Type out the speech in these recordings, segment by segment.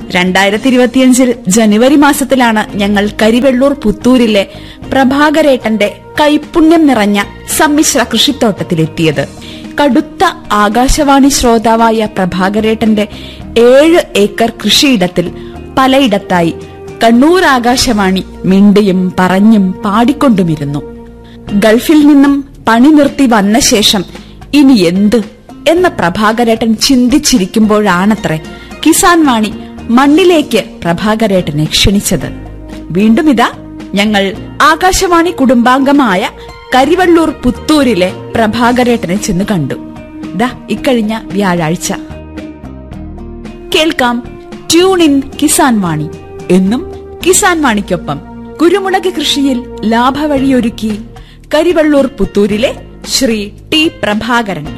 രണ്ടായിരത്തി ഇരുപത്തിയഞ്ചിൽ ജനുവരി മാസത്തിലാണ് ഞങ്ങൾ കരിവെള്ളൂർ പുത്തൂരിലെ പ്രഭാകരേട്ടന്റെ കൈപുണ്യം നിറഞ്ഞ സമ്മിശ്ര കൃഷിത്തോട്ടത്തിലെത്തിയത് കടുത്ത ആകാശവാണി ശ്രോതാവായ പ്രഭാകരേട്ടന്റെ ഏഴ് ഏക്കർ കൃഷിയിടത്തിൽ പലയിടത്തായി കണ്ണൂർ ആകാശവാണി മിണ്ടിയും പറഞ്ഞും പാടിക്കൊണ്ടുമിരുന്നു ഗൾഫിൽ നിന്നും പണി നിർത്തി വന്ന ശേഷം ഇനി എന്ത് എന്ന പ്രഭാകരേട്ടൻ ചിന്തിച്ചിരിക്കുമ്പോഴാണത്രേ കിസാൻ വാണി മണ്ണിലേക്ക് പ്രഭാകരേട്ടനെ ക്ഷണിച്ചത് വീണ്ടും ഇതാ ഞങ്ങൾ ആകാശവാണി കുടുംബാംഗമായ കരിവള്ളൂർ പുത്തൂരിലെ പ്രഭാകരേട്ടനെ ചെന്ന് കണ്ടു ദാ ഇക്കഴിഞ്ഞ വ്യാഴാഴ്ച കേൾക്കാം ട്യൂൺ ഇൻ കിസാൻ വാണി എന്നും കിസാൻ വാണിക്കൊപ്പം കുരുമുളക് കൃഷിയിൽ ലാഭവഴിയൊരുക്കി കരിവള്ളൂർ പുത്തൂരിലെ ശ്രീ ടി പ്രഭാകരൻ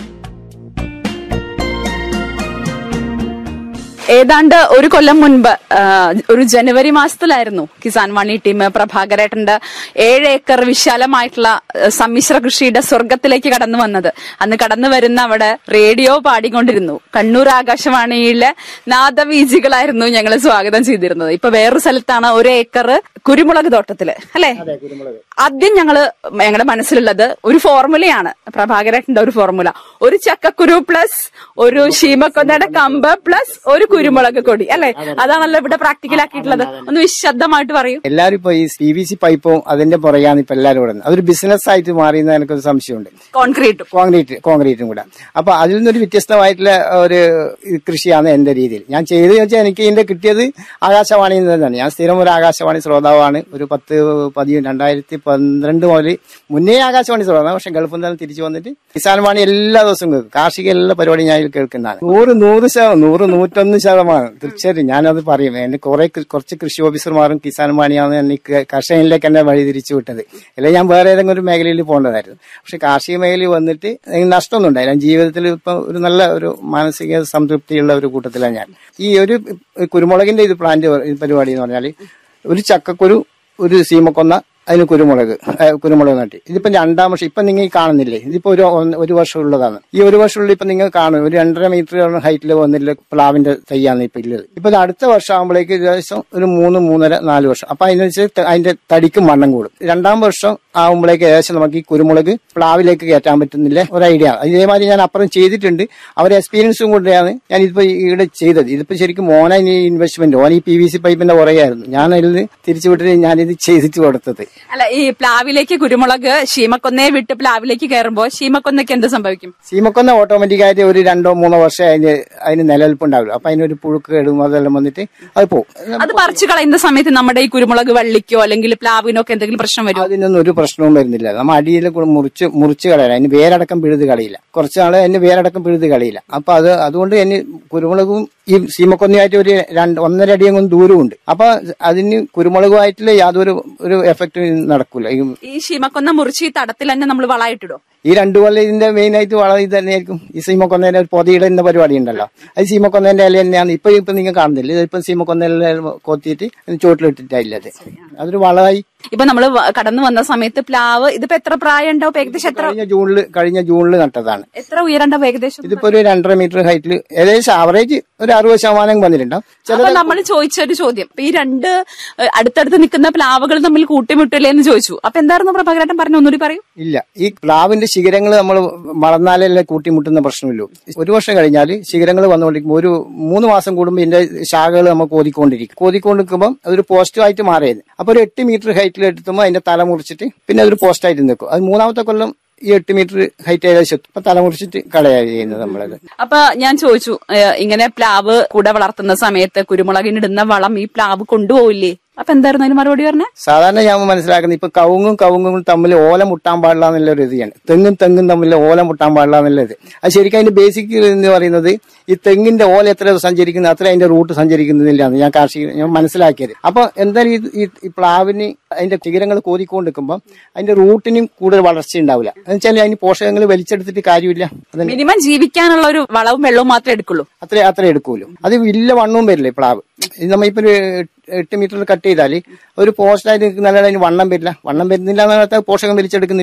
ഏതാണ്ട് ഒരു കൊല്ലം മുൻപ് ആ, ഒരു ജനുവരി മാസത്തിലായിരുന്നു കിസാൻ വാണി ടീം പ്രഭാകരേട്ടന്റെ ഏഴ് ഏക്കർ വിശാലമായിട്ടുള്ള ആ, സമ്മിശ്ര കൃഷിയുടെ സ്വർഗത്തിലേക്ക് കടന്നു വന്നത് അന്ന് കടന്നു വരുന്ന അവിടെ റേഡിയോ പാടിക്കൊണ്ടിരുന്നു കണ്ണൂർ ആകാശവാണിയിലെ നാദവീജികളായിരുന്നു ഞങ്ങൾ സ്വാഗതം ചെയ്തിരുന്നത് ഇപ്പൊ വേറൊരു സ്ഥലത്താണ് ഒരു ഏക്കർ കുരുമുളക് തോട്ടത്തില് അല്ലെ ആദ്യം ഞങ്ങള് ഞങ്ങളുടെ മനസ്സിലുള്ളത് ഒരു ഫോർമുലയാണ് പ്രഭാകരേട്ടന്റെ ഒരു ഫോർമുല ഒരു ചക്കക്കുരു പ്ലസ് ഒരു ശീമക്കൊന്നയുടെ കമ്പ് പ്ലസ് ഒരു കുരുമുളക് കൊടി അല്ലെ അതാണല്ലോ ഇവിടെ പ്രാക്ടിക്കൽ ആക്കിയിട്ടുള്ളത് ഒന്ന് വിശദമായിട്ട് പറയൂ എല്ലാരും ഇപ്പൊ ഈ പി വി സി പൈപ്പും അതിന്റെ പുറകെയാണ് ഇപ്പൊ എല്ലാരും ഓടുന്നത് അതൊരു ബിസിനസ് ആയിട്ട് മാറിയെന്ന് എനിക്കൊരു സംശയമുണ്ട് കോൺക്രീറ്റും കോൺക്രീറ്റ് കോൺക്രീറ്റും കൂടെ അപ്പൊ അതിൽ നിന്നൊരു വ്യത്യസ്തമായിട്ടുള്ള ഒരു ഇത് കൃഷിയാണ് എന്റെ രീതിയിൽ ഞാൻ ചെയ്ത് വെച്ചാൽ എനിക്ക് ഇതിന്റെ കിട്ടിയത് ആകാശവാണിയിൽ നിന്ന് തന്നെയാണ് ഞാൻ സ്ഥിരം ഒരു ആകാശവാണി ശ്രോതാവാണ് ഒരു പത്ത് പതി രണ്ടായിരത്തി പന്ത്രണ്ട് മുതൽ മുന്നേ ആകാശവാണി ശ്രോതാവ് പക്ഷെ ഗൾഫിൽ നിന്ന് തിരിച്ചു വന്നിട്ട് കിസാൻ വാണി എല്ലാ ദിവസവും കേൾക്കും കാർഷിക എല്ലാ പരിപാടിയും ഞാൻ ഇതിൽ കേൾക്കുന്നതാണ് നൂറ് നൂറ് ശതമാനം നൂറ് നൂറ്റൊന്ന് ശതമാനം തീർച്ചയായിട്ടും ഞാനത് പറയും എന്നെ കുറെ കുറച്ച് കൃഷി ഓഫീസർമാരും കിസാൻ വാണിയാണ് എനിക്ക് കർഷകനിലേക്ക് എന്നെ വഴി തിരിച്ചു വിട്ടത് അല്ലെങ്കിൽ ഞാൻ വേറെ ഏതെങ്കിലും ഒരു മേഖലയിൽ പോകേണ്ടതായിരുന്നു പക്ഷെ കാർഷിക മേഖലയിൽ വന്നിട്ട് എനിക്ക് നഷ്ടമൊന്നും ഉണ്ടായില്ല ഞാൻ ജീവിതത്തിൽ ഇപ്പൊ ഒരു നല്ല ഒരു മാനസിക സംതൃപ്തിയുള്ള ഒരു കൂട്ടത്തിലാണ് ഞാൻ ഈ ഒരു കുരുമുളകിന്റെ ഇത് പ്ലാന്റ് പരിപാടി എന്ന് പറഞ്ഞാൽ ഒരു ചക്കക്കുരു ഒരു സീമക്കൊന്ന അതിന് കുരുമുളക് ഏ, കുരുമുളക് നട്ടി ഇതിപ്പോ രണ്ടാം വർഷം ഇപ്പൊ നിങ്ങൾ കാണുന്നില്ലേ ഇതിപ്പോ ഒരു ഒന്ന്- ഒരു വർഷം ഉള്ളതാണ് ഈ ഒരു വർഷമുള്ള ഇപ്പൊ നിങ്ങൾ കാണും ഒരു രണ്ടര മീറ്റർ ഹൈറ്റിൽ വന്നില്ല പ്ലാവിന്റെ തയ്യാണ് ഇപ്പൊ ഉള്ളത് ഇപ്പൊ ഇത് അടുത്ത വർഷം ആകുമ്പോഴേക്ക് ഏകദേശം ഒരു മൂന്ന് മൂന്നര നാല് വർഷം അപ്പൊ അതിനനുസരിച്ച് അതിന്റെ തടിക്കും വണ്ണം കൂടും രണ്ടാം വർഷം ആകുമ്പോഴേക്ക് ഏകദേശം നമുക്ക് ഈ കുരുമുളക് പ്ലാവിലേക്ക് കയറ്റാൻ പറ്റുന്നില്ല ഒരു ഐഡിയ ഇതേമാതിരി ഞാൻ അപ്പുറം ചെയ്തിട്ടുണ്ട് അവരെ എക്സ്പീരിയൻസും കൊണ്ടാണ് ഞാൻ ഇതിപ്പോ ഇവിടെ ചെയ്തത് ഇതിപ്പോ ശരിക്കും മോന ഈ ഇൻവെസ്റ്റ്മെന്റ് ഓൻ ഈ പി വി സി പൈപ്പിന്റെ പുറകെയായിരുന്നു ഞാൻ അതിൽ തിരിച്ചു വിട്ടിട്ട് ഞാനിത് ചെയ്തിട്ട് കൊടുത്തത് അല്ല ഈ പ്ലാവിലേക്ക് കുരുമുളക് ശീമക്കൊന്നയെ വിട്ട് പ്ലാവിലേക്ക് കയറുമ്പോ ശീമക്കൊന്നയ്ക്ക് എന്ത് സംഭവിക്കും സീമക്കൊന്ന ഓട്ടോമാറ്റിക് ആയിട്ട് ഒരു രണ്ടോ മൂന്നോ വർഷം അതിന് അതിന് നിലനിൽപ്പ് ഉണ്ടാവില്ല അപ്പൊ അതിനൊരു പുഴുക്ക് കേടും അതെല്ലാം വന്നിട്ട് അത് പോകും അത് പറിച്ചു കളയുന്ന സമയത്ത് നമ്മുടെ ഈ കുരുമുളക് വള്ളിക്കോ അല്ലെങ്കിൽ പ്ലാവിനോ ഒക്കെ എന്തെങ്കിലും പ്രശ്നം വരുമോ അതിനൊന്നും ഒരു പ്രശ്നവും വരുന്നില്ല നമ്മ അടിയിൽ കൂടെ മുറിച്ച് മുറിച്ച് കളയില്ല അതിന് വേരടക്കം പിഴുത് കളയില്ല കുറച്ച് നാള് അതിന് വേരടക്കം പിഴുത് കളയില്ല അപ്പൊ അത് അതുകൊണ്ട് അതിന് കുരുമുളകും ഈ സീമക്കൊന്നയായിട്ട് ഒരു രണ്ട് ഒന്നര അടിയെങ്കിലും ദൂരമുണ്ട് അപ്പൊ അതിന് കുരുമുളകുമായിട്ടുള്ള യാതൊരു ഒരു എഫക്റ്റ് നടക്കൂല ഈ ഈ ശീമക്കൊന്ന മുറിച്ച് ഈ തടത്തിൽ തന്നെ നമ്മൾ വളയിട്ടിടോ ഈ രണ്ടു കൊല്ലം ഇതിന്റെ മെയിൻ ആയിട്ട് വളം ഇത് തന്നെയായിരിക്കും ഈ സീമക്കൊന്നേന്റെ ഒരു പൊതിയിടുന്ന പരിപാടി ഉണ്ടല്ലോ അത് സീമക്കൊന്നേന്റെ ഇല തന്നെയാണ് ഇപ്പൊ ഇപ്പൊ നിങ്ങൾ കാണുന്നില്ല ഇതിപ്പം സീമക്കൊന്നേല കൊത്തിയിട്ട് ചോട്ടിലിട്ടിട്ടില്ലത് അതൊരു വളമായി ഇപ്പൊ നമ്മൾ കടന്നു വന്ന സമയത്ത് പ്ലാവ് ഇതിപ്പോ എത്ര പ്രായം ഉണ്ടാവും ഇപ്പൊ ഏകദേശം എത്ര കഴിഞ്ഞ ജൂണില് കഴിഞ്ഞ ജൂണിൽ നട്ടതാണ് എത്ര ഉയരണ്ടാവും ഏകദേശം ഇതിപ്പോ ഒരു രണ്ടര മീറ്റർ ഹൈറ്റിൽ ഏകദേശം ആവറേജ് ഒരു അറുപത് ശതമാനം വന്നിട്ടുണ്ടാവും ചില അപ്പൊ നമ്മൾ ചോദിച്ച ഒരു ചോദ്യം ഇപ്പൊ ഈ രണ്ട് ഏഹ്, അടുത്തടുത്ത് നിൽക്കുന്ന പ്ലാവുകൾ തമ്മിൽ കൂട്ടിമുട്ടില്ലേ എന്ന് ചോദിച്ചു അപ്പൊ എന്തായിരുന്നു പ്രഭാകരേട്ടൻ പറഞ്ഞു ഒന്നുകൂടി പറയൂ ഇല്ല ഈ പ്ലാവിന്റെ ശിഖരങ്ങൾ നമ്മൾ വളർന്നാലല്ലേ കൂട്ടിമുട്ടുന്ന പ്രശ്നമില്ലൂ ഒരു വർഷം കഴിഞ്ഞാൽ ശിഖരങ്ങൾ വന്നുകൊണ്ടിരിക്കുമ്പോൾ ഒരു മൂന്ന് മാസം കൂടുമ്പോൾ ഇതിന്റെ ശാഖകൾ നമ്മൾ കോതിക്കൊണ്ടിരിക്കും കോതിക്കൊണ്ടിരിക്കുമ്പോൾ അതൊരു പോസ്റ്റുമായിട്ട് മാറിയത് അപ്പൊ ഒരു എട്ട് മീറ്റർ ഹൈറ്റിൽ എടുത്തുമ്പോൾ അതിന്റെ തല മുറിച്ചിട്ട് പിന്നെ അതൊരു പോസ്റ്റായിട്ട് നിൽക്കും അത് മൂന്നാമത്തെ കൊല്ലം ഈ എട്ട് മീറ്റർ ഹൈറ്റ് ഏകദേശം എത്തും. അപ്പൊ തല മുറിച്ചിട്ട് കളയാണ് ചെയ്യുന്നത് നമ്മളത് അപ്പൊ ഞാൻ ചോദിച്ചു ഏഹ്, ഇങ്ങനെ പ്ലാവ് കൂടെ വളർത്തുന്ന സമയത്ത് കുരുമുളകിനിടുന്ന വളം ഈ പ്ലാവ് കൊണ്ടുപോയില്ലേ അപ്പൊ എന്തായിരുന്നു അതിന് മറുപടി പറഞ്ഞ സാധാരണ ഞാൻ മനസ്സിലാക്കുന്നത് ഇപ്പൊ കവുങ്ങും കവുങ്ങും തമ്മിൽ ഓല മുട്ടാൻ പാടില്ല എന്നുള്ള ഒരു ഇതിയാണ് തെങ്ങും തെങ്ങും തമ്മിൽ ഓല മുട്ടാൻ പാടില്ല എന്നുള്ളത് അത് ശരിക്കും അതിന്റെ ബേസിക് എന്ന് പറയുന്നത് ഈ തെങ്ങിന്റെ ഓല എത്ര സഞ്ചരിക്കുന്നത് അത്ര അതിന്റെ റൂട്ട് സഞ്ചരിക്കുന്നില്ല ഞാൻ കാർഷിക ഞാൻ മനസ്സിലാക്കിയത് അപ്പൊ എന്തായാലും ഈ- ഈ ഈ പ്ലാവിന് അതിന്റെ ശിഖരങ്ങൾ കോതിക്കൊണ്ടിരിക്കുമ്പോൾ അതിന്റെ റൂട്ടിനും കൂടുതൽ വളർച്ച ഉണ്ടാവില്ല എന്ന് വെച്ചാൽ അതിന് പോഷകങ്ങൾ വലിച്ചെടുത്തിട്ട് കാര്യമില്ല അതിന് മിനിമം ജീവിക്കാനുള്ള ഒരു വളവും വെള്ളവും മാത്രമേ എടുക്കുള്ളൂ അത്ര അത്ര എടുക്കൂലോ അത് വലിയ വണ്ണവും വരില്ലേ പ്ലാവ് ഇത് നമ്മളിപ്പോ ഒരു എട്ട് മീറ്ററിൽ കട്ട് ചെയ്താൽ ഒരു പോസ്റ്റായിട്ട് നിൽക്കുന്ന അതിന് വണ്ണം വരില്ല വണ്ണം വരുന്നില്ല എന്ന് പറഞ്ഞാൽ പോഷകം വലിച്ചെടുക്കുന്നില്ല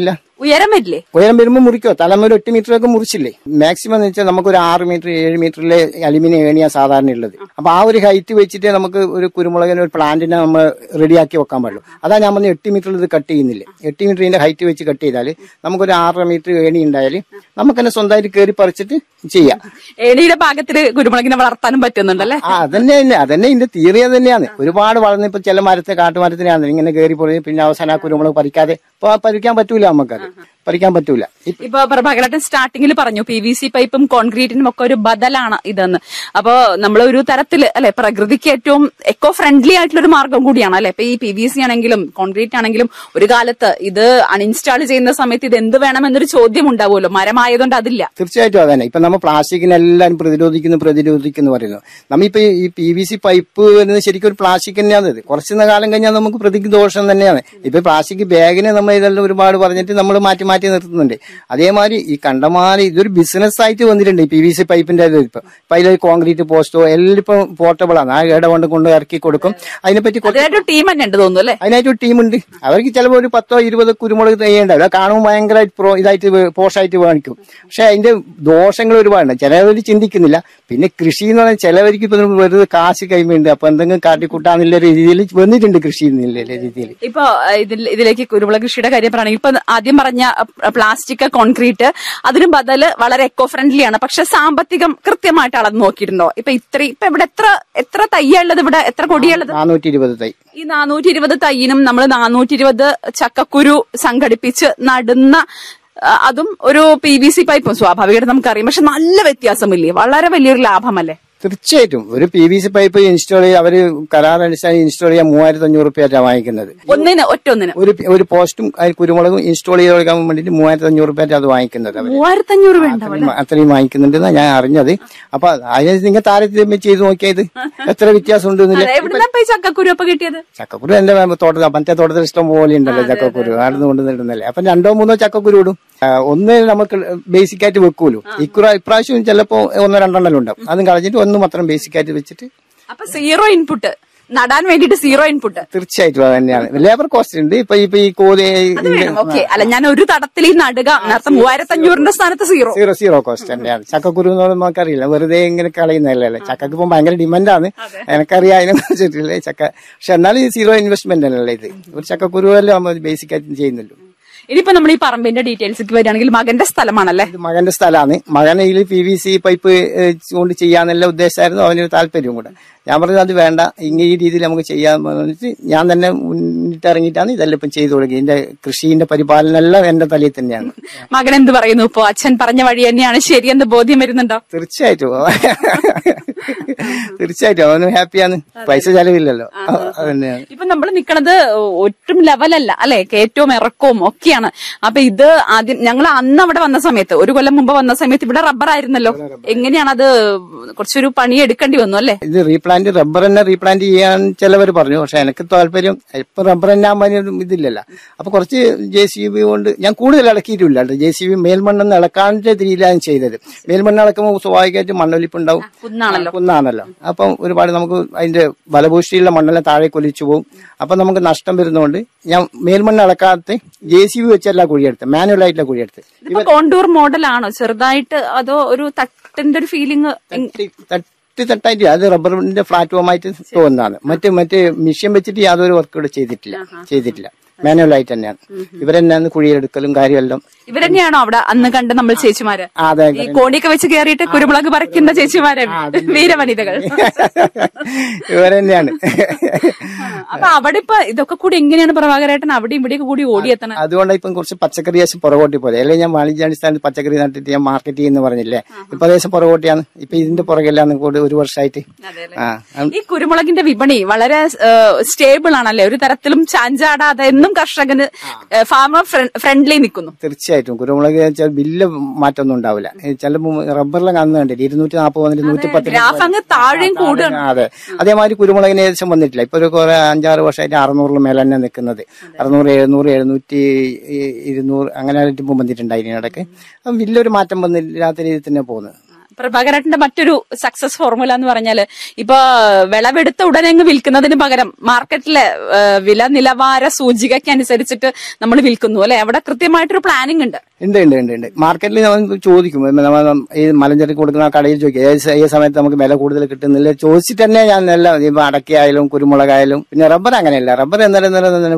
ഉയരം വരില്ലേ ഉയരം വരുമ്പോൾ മുറിക്കോ തലമുറ എട്ട് മീറ്റർ ഒക്കെ മുറിച്ചില്ലേ മാക്സിമം എന്ന് വെച്ചാൽ നമുക്ക് ഒരു ആറ് മീറ്റർ ഏഴ് മീറ്ററിലെ അലുമിനിയം ഏണിയാ സാധാരണ ഉള്ളത് അപ്പൊ ആ ഒരു ഹൈറ്റ് വെച്ചിട്ട് നമുക്ക് ഒരു കുരുമുളകിന് ഒരു പ്ലാന്റിനെ നമ്മൾ റെഡിയാക്കി വെക്കാൻ പാടുള്ളൂ അതാ ഞാൻ പറഞ്ഞ എട്ട് മീറ്ററിൽ ഇത് കട്ട് ചെയ്യുന്നില്ല എട്ട് മീറ്ററിന്റെ ഹൈറ്റ് വെച്ച് കട്ട് ചെയ്താൽ നമുക്കൊരു ആറര മീറ്റർ ഏണി ഉണ്ടായാൽ നമുക്ക് തന്നെ സ്വന്തമായിട്ട് കയറി പറിച്ചിട്ട് ചെയ്യാം ഏണിയുടെ ഭാഗത്തിൽ കുരുമുളകിനെ വളർത്താനും പറ്റുന്നുണ്ടല്ലേ ആ അതന്നെ തന്നെ അതന്നെ ഇതിന്റെ തിയറി അത് തന്നെയാണ് ഒരുപാട് വളർന്ന് ഇപ്പൊ ചില മരത്തെ കാട്ടുമരത്തിനാണ് ഇങ്ങനെ കയറി പോയി പിന്നെ അവസാനം ആ കുരുമുളക് പറിക്കാതെ ഇപ്പൊ പറിക്കാൻ പറ്റൂല നമുക്കത് പറിക്കാൻ പറ്റൂല ഇപ്പൊ ഇപ്പൊ പ്രഭാകരട്ടൻ സ്റ്റാർട്ടിങ്ങിൽ പറഞ്ഞു പി വി സി പൈപ്പും കോൺക്രീറ്റിനും ഒക്കെ ഒരു ബദലാണ് ഇതെന്ന് അപ്പൊ നമ്മൾ ഒരു തരത്തില് അല്ലെ പ്രകൃതിക്ക് ഏറ്റവും എക്കോ ഫ്രണ്ട്ലി ആയിട്ടുള്ള ഒരു മാർഗം കൂടിയാണ് അല്ലെ ഇപ്പൊ ഈ പി വി സി ആണെങ്കിലും കോൺക്രീറ്റ് ആണെങ്കിലും ഒരു കാലത്ത് ഇത് അൺഇൻസ്റ്റാൾ ചെയ്യുന്ന സമയത്ത് ഇത് എന്ത് വേണമെന്നൊരു ചോദ്യം ഉണ്ടാവുമല്ലോ മരമായതുകൊണ്ട് അതില്ല തീർച്ചയായിട്ടും അതന്നെ ഇപ്പൊ നമ്മൾ പ്ലാസ്റ്റിക്കിനെല്ലാം പ്രതിരോധിക്കുന്നു പ്രതിരോധിക്കുന്നു പറയുന്നു നമ്മിപ്പോ ഈ പി വി സി പൈപ്പ് എന്നത് ശരിക്കും ഒരു പ്ലാസ്റ്റിക് തന്നെയാണ് ഇത് കുറച്ച് കാലം കഴിഞ്ഞാൽ നമുക്ക് പ്രതിക്ക് ദോഷം തന്നെയാണ് ഇപ്പൊ പ്ലാസ്റ്റിക് ബാഗിനെ നമ്മൾ ഇതെല്ലാം ഒരുപാട് പറഞ്ഞിട്ട് നമ്മൾ മാറ്റി മാറ്റി നിർത്തുന്നുണ്ട് അതേമാതിരി ഈ കണ്ടമാനം ഇതൊരു ബിസിനസ് ആയിട്ട് വന്നിട്ടുണ്ട് ഈ പി വി സി പൈപ്പിന്റെ ഇത് ഇപ്പൊ ഇപ്പൊ അതിൽ കോൺക്രീറ്റ് പോസ്റ്റോ എല്ലാം ഇപ്പൊ പോർട്ടബിൾ ആണ് ആ ഇട കൊണ്ട് കൊണ്ട് ഇറക്കി കൊടുക്കും അതിനെപ്പറ്റി കുറച്ച് അതിനായിട്ട് ടീം തന്നെ ഉണ്ട് തോന്നുന്നു അല്ലെ അതിനായിട്ട് ഒരു ടീമുണ്ട് അവർക്ക് ചിലപ്പോൾ ഒരു പത്തോ ഇരുപതോ കുരുമുളക് തൈ ഉണ്ടാവില്ല അത് കാണുമ്പോൾ ഭയങ്കരമായിട്ട് പ്രോ ഇതായിട്ട് വേ- പോഷായിട്ട് കാണിക്കും പക്ഷെ അതിന്റെ ദോഷങ്ങൾ ഒരുപാടുണ്ട് ചിലവർ ചിന്തിക്കുന്നില്ല പിന്നെ കൃഷി എന്ന് പറഞ്ഞാൽ ചിലവർക്ക് ഇപ്പൊ വെറുതെ കാശ് കൈമുണ്ട് അപ്പൊ എന്തെങ്കിലും കാട്ടിക്കൂട്ടാന്നുള്ള രീതിയിൽ വന്നിട്ടുണ്ട് കൃഷി എന്നുള്ള രീതിയിൽ ഇപ്പൊ അഹ് ഇതിൽ ഇതിലേക്ക് കുരുമുളക് കൃഷിയുടെ കാര്യം പറയുകയാണെങ്കിൽ ഇപ്പൊ ആദ്യം പറഞ്ഞ അഹ് പ്ലാസ്റ്റിക് കോൺക്രീറ്റ് അതിന് ബദല് വളരെ എക്കോ ഫ്രണ്ട്ലി ആണ് പക്ഷെ സാമ്പത്തികം കൃത്യമായിട്ട് അളന്ന് നോക്കിയിട്ടുണ്ടോ ഇപ്പൊ ഇത്ര ഇപ്പൊ ഇവിടെ എത്ര എത്ര തയ്യുള്ളത് ഇവിടെ എത്ര കൊടിയുള്ളത് നാനൂറ്റി ഇരുപത് തൈ ഈ നാനൂറ്റി ഇരുപത് തൈയിനും നമ്മൾ നാനൂറ്റി ഇരുപത് ചക്കക്കുരു സംഘടിപ്പിച്ച് നടുന്ന ആ, അതും ഒരു പി വി സി പൈപ്പും സ്വാഭാവികമായിട്ട് നമുക്കറിയാം പക്ഷെ നല്ല വ്യത്യാസമില്ലേ വളരെ വലിയൊരു ലാഭമല്ലേ തീർച്ചയായിട്ടും ഒരു P V C pipe install ചെയ്യുക അവര് കരാർ അടിസ്ഥാനം ഇൻസ്റ്റാൾ ചെയ്യാൻ മൂവായിരത്തി അഞ്ഞൂറ് റുപ്യ വാങ്ങിക്കുന്നത് ഒന്നിന് ഒറ്റ ഒന്നിന് ഒരു ഒരു പോസ്റ്റും അതിൽ കുരുമുളകും ഇൻസ്റ്റാൾ ചെയ്ത് കൊടുക്കാൻ വേണ്ടിയിട്ട് മൂവായിരത്തി അഞ്ഞൂറ് റുപ്യ അത് വാങ്ങിക്കുന്നത് അവര് മൂവായിരത്തി അഞ്ഞൂറ് വേണ്ട അത്രയും അത്രയും വാങ്ങിക്കുന്നുണ്ടെന്നാ ഞാൻ അറിഞ്ഞത് അപ്പൊ അതിന് നിങ്ങൾ താരതമ്യം ചെയ്ത് നോക്കിയത് എത്ര വ്യത്യാസം ഉണ്ടെന്നില്ല എവിടുന്ന ഇപ്പൊ ഈ ചക്കക്കുരു അപ്പൊ കിട്ടിയത് ചക്കക്കുരു എന്റെ തോട്ടത്തിൽ മറ്റേ തോട്ടത്തിൽ ഇഷ്ടം പോലെ ഉണ്ടല്ലോ ചക്കക്കുരു ആടുന്ന് കൊണ്ടുവന്നിടുന്നല്ലേ അപ്പൊ രണ്ടോ മൂന്നോ ചക്കക്കുരു ഇടും ആ, ഒന്ന് നമുക്ക് ബേസിക് ആയിട്ട് വെക്കൂലോ ഇക്കുറ ഇപ്രാവശ്യം ചിലപ്പോ ഒന്നോ രണ്ടെണ്ണം ഉണ്ടാവും അതും കളഞ്ഞിട്ട് ഒന്ന് മാത്രം ബേസിക് ആയിട്ട് വെച്ചിട്ട് അപ്പൊ സീറോ ഇൻപുട്ട് നടാൻ വേണ്ടിട്ട് സീറോ ഇൻപുട്ട് തീർച്ചയായിട്ടും അത് തന്നെയാണ് ലേബർ കോസ്റ്റ് ഉണ്ട് ഇപ്പൊ ഇപ്പൊ ഈ കോതി അത് വേണം ഓക്കെ അല്ല ഞാൻ ഒരു തടത്തിൽ ഈ നടുക നേരത്തെ മൂവായിരത്തി അഞ്ഞൂറിന്റെ സ്ഥാനത്ത് സീറോ സീറോ സീറോ കോസ്റ്റ് തന്നെയാണ് ചക്കക്കുരു എന്ന് പറയുമ്പോൾ നമുക്കറിയില്ല വെറുതെ ഇങ്ങനെ കളയുന്നതല്ലേ ചക്കക്ക് ഇപ്പം ഭയങ്കര ഡിമാൻഡാണ് എനിക്കറിയാം അതിനെ കുറിച്ചിട്ടില്ലേ ചക്ക പക്ഷെ എന്നാലും ഈ സീറോ ഇൻവെസ്റ്റ്മെന്റ് അല്ലേ ഇത് ഒരു ചക്കക്കുരു അല്ലേ നമ്മൾ ബേസിക് ആയിട്ട് ചെയ്യുന്നുള്ളൂ ഇനിയിപ്പോ നമ്മൾ ഈ പറമ്പിന്റെ ഡീറ്റെയിൽസ് വരികയാണെങ്കിൽ മകന്റെ സ്ഥലമാണല്ലേ ഇത് മകന്റെ സ്ഥലമാണ് മകൻ ഇതിൽ പി വി സി പൈപ്പ് ഏഹ്, കൊണ്ട് ചെയ്യാന്നുള്ള ഉദ്ദേശമായിരുന്നു അവനൊരു താല്പര്യവും കൂടെ ഞാൻ പറഞ്ഞത് അത് വേണ്ട ഇങ്ങനെ ഈ രീതിയിൽ നമുക്ക് ചെയ്യാൻ പറഞ്ഞിട്ട് ഞാൻ തന്നെ മുന്നിട്ട് ഇറങ്ങിയിട്ടാണ് ഇതെല്ലാം ഇപ്പം ചെയ്തു കൊടുക്കുക ഇതിന്റെ കൃഷിന്റെ പരിപാലനം എല്ലാം എന്റെ തലയിൽ തന്നെയാണ് മകൻ എന്ത് പറയുന്നു ഇപ്പൊ അച്ഛൻ പറഞ്ഞ വഴി തന്നെയാണ് ശരിയെന്ന് ബോധ്യം വരുന്നുണ്ടോ തീർച്ചയായിട്ടും തീർച്ചയായിട്ടും അവനും ഹാപ്പിയാണ് പൈസ ചെലവില്ലല്ലോ അത് തന്നെയാണ് ഇപ്പൊ നമ്മൾ നിക്കണത് ഒട്ടും ലെവലല്ല അല്ലെ ഏറ്റവും ഇറക്കവും ഒക്കെയാണ് അപ്പൊ ഇത് ആദ്യം ഞങ്ങൾ അന്ന് അവിടെ വന്ന സമയത്ത് ഒരു കൊല്ലം മുമ്പ് വന്ന സമയത്ത് ഇവിടെ റബ്ബർ ആയിരുന്നല്ലോ എങ്ങനെയാണ് അത് കുറച്ചൊരു പണി എടുക്കേണ്ടി വന്നു അല്ലെ ഇത് റീപ്ലാന്റ് റബ്ബർ തന്നെ റീപ്ലാന്റ് ചെയ്യാൻ ചിലവർ പറഞ്ഞു പക്ഷെ എനിക്ക് താല്പര്യം ഇപ്പൊ റബ്ബർ തന്നെ ആകുമ്പോൾ ഇതില്ലല്ലോ അപ്പൊ കുറച്ച് ജെ സി ബി കൊണ്ട് ഞാൻ കൂടുതൽ ഇളക്കിയിട്ടില്ല ജെ സി ബി മേൽമണ്ണെന്ന് ഇളക്കാൻ്റെ രീതിയിലാണ് ചെയ്തത് മേൽമണ്ണ് ഇളക്കുമ്പോൾ സ്വാഭാവികമായിട്ട് മണ്ണൊലിപ്പ് ഉണ്ടാവും കുന്നാണല്ലോ കുന്നാണല്ലോ അപ്പം ഒരുപാട് നമുക്ക് അതിന്റെ ബലഭൂഷ്ടിയുള്ള മണ്ണെല്ലാം താഴെ കൊലിച്ചു പോകും അപ്പൊ നമുക്ക് നഷ്ടം വരുന്നതുകൊണ്ട് ഞാൻ മേൽമണ്ണ് ഇളക്കാത്ത ജെ സി ബി വെച്ചല്ല കുഴിയെടുത്ത് മാനുവൽ ആയിട്ടുള്ള കുഴിയെടുത്ത് ഇപ്പൊ കോണ്ടൂർ മോഡലാണോ ചെറുതായിട്ട് അതോ ഒരു തട്ടിന്റെ ഒരു ഫീലിംഗ് തട്ടി തട്ടി തട്ടായിട്ട് അത് റബ്ബറിന്റെ പ്ലാറ്റ്ഫോമായിട്ട് തോന്നുന്നതാണ് മറ്റേ മറ്റേ മിഷ്യൻ വെച്ചിട്ട് യാതൊരു വർക്ക് ഇവിടെ ചെയ്തിട്ടില്ല ചെയ്തിട്ടില്ല മാനുവൽ ആയിട്ട് തന്നെയാണ് ഇവരെന്നാണ് കുഴിയെടുക്കലും കാര്യമെല്ലാം ഇവരെന്നെയാണോ അവിടെ അന്ന് കണ്ട് നമ്മൾ ചേച്ചിമാര് ആ, അതെ ഈ കോണിയൊക്കെ വെച്ച് കയറിയിട്ട് കുരുമുളക് പറിക്കുന്ന ചേച്ചിമാരെ വീരവനിതകൾ ഇവരെന്നെയാണ് അപ്പൊ അവിടെ ഇപ്പൊ ഇതൊക്കെ കൂടി എങ്ങനെയാണ് പ്രഭാകരേട്ടൻ അവിടെ ഇവിടെയൊക്കെ കൂടി ഓടിയെത്തണം അതുകൊണ്ട് ഇപ്പം കുറച്ച് പച്ചക്കറി ദേശം പുറകോട്ടി പോലെ അല്ലെങ്കിൽ ഞാൻ വാണിജ്യാടിസ്ഥാനത്തിൽ പച്ചക്കറി നട്ടിട്ട് ഞാൻ മാർക്കറ്റ് ചെയ്യുന്ന പറഞ്ഞില്ലേ ഇപ്പൊ ദേശം പുറകോട്ടിയാണ് ഇപ്പൊ ഇതിന്റെ പുറകെല്ലാം കൂടി ഒരു വർഷമായിട്ട് ആ ആ, ഈ കുരുമുളകിന്റെ വിപണി വളരെ സ്റ്റേബിൾ ആണല്ലേ ഒരു തരത്തിലും ചാഞ്ചാടാതെ എന്നും കർഷകന് ഫാമർ ഫ്രണ്ട്ലി നിൽക്കുന്നു തീർച്ചയായിട്ടും കുരുമുളക് വെച്ചാൽ വലിയ മാറ്റമൊന്നും ഉണ്ടാവില്ല ചിലപ്പോൾ റബ്ബറിലും കാണുന്ന കണ്ടില്ല ഇരുന്നൂറ്റി നാൽപ്പത് വന്നിട്ട് നൂറ്റി പത്ത് ഗ്രാഫ് അങ്ങ് താഴെയും കൂടുകയാണ് അതെ അതേമാതിരി കുരുമുളകിന് ഏകദേശം വന്നിട്ടില്ല ഇപ്പൊ ഒരു കുറെ അഞ്ചാറ് വർഷമായിട്ട് അറുന്നൂറിന് മേലെ തന്നെ നിൽക്കുന്നത് അറുന്നൂറ് എഴുന്നൂറ് എഴുന്നൂറ്റി ഇരുന്നൂറ് അങ്ങനെ ഇപ്പം വന്നിട്ടുണ്ടായിരുന്നു ഇടയ്ക്ക് അപ്പം വലിയൊരു മാറ്റം വന്നില്ലാത്ത രീതിയിൽ തന്നെ പോകുന്നത് പ്രഭാകരേട്ടന്റെ മറ്റൊരു സക്സസ് ഫോർമുല എന്ന് പറഞ്ഞാല് ഇപ്പൊ വിളവെടുത്ത ഉടനെ അങ്ങ് വിൽക്കുന്നതിന് പകരം മാർക്കറ്റിലെ ആ, വില നിലവാര സൂചികയ്ക്ക് അനുസരിച്ചിട്ട് നമ്മൾ വിൽക്കുന്നു അല്ലെ അവിടെ കൃത്യമായിട്ടൊരു പ്ലാനിങ് ഉണ്ട് ഉണ്ട് ഉണ്ട് ഉണ്ട് ഉണ്ട് മാർക്കറ്റിൽ നമ്മൾ ചോദിക്കും നമ്മൾ ഈ മലഞ്ചരക്ക് കൊടുക്കുന്ന ആ കടയിൽ ചോദിക്കും ഏത് സ- ഏത് സമയത്ത് നമുക്ക് വില കൂടുതൽ കിട്ടുന്നില്ല ചോദിച്ചിട്ട് തന്നെ ഞാൻ നല്ല ഇപ്പൊ അടക്കയായാലും കുരുമുളകായാലും പിന്നെ റബ്ബർ അങ്ങനെയല്ല റബ്ബർ എന്നാലും